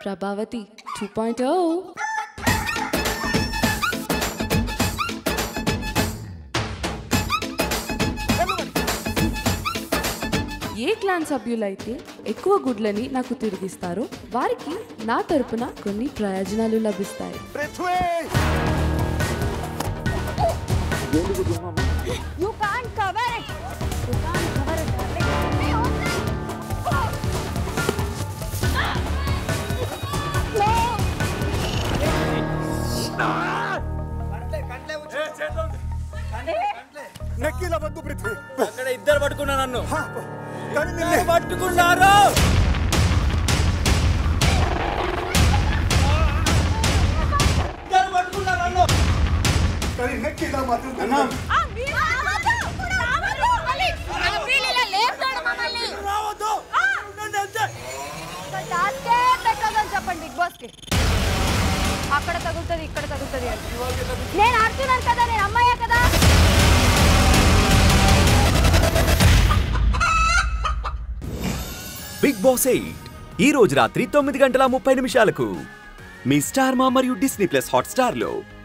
Prabhavati two point O ఏ clan సభ్యులైతే ఎక్కువ గుడ్లని నాకు తిరిగిస్తారో వారికి నా తరపున కొన్ని ప్రయోజనాలు లభిస్తాయి Prithvi You can't cover it. You can't cover it, darling. నెక్కిలా వద్దు పృథ్వీ అక్కడ ఇద్దరు పట్టుకున్నా నన్ను హా, కానీ నిన్నే పట్టుకున్నారు ఇద్దరు పట్టుకున్నారు నన్ను కానీ నెక్కిలా మాత్రం ఆ, మీరు రావద్దు. రావద్దు. మళ్ళీ అభిల్ ఇలా లేపుతాడు మమ్మల్ని. రావద్దు ఆ. నన్ను అంతే ఒక టాస్కే పెట్టదని చెప్పండి బిగ్ బాస్ కి అక్కడ తగులుతుంది ఇక్కడ తగులుతుంది అని నేను ఆడుతున్నాను కదా నేను అమ్మాయే కదా బిగ్ బాస్ ఎయిట్ ఈ రోజు రాత్రి తొమ్మిది గంటల ముప్పై నిమిషాలకు మీ స్టార్ మా మరియు డిస్నీ ప్లస్ హాట్ స్టార్ లో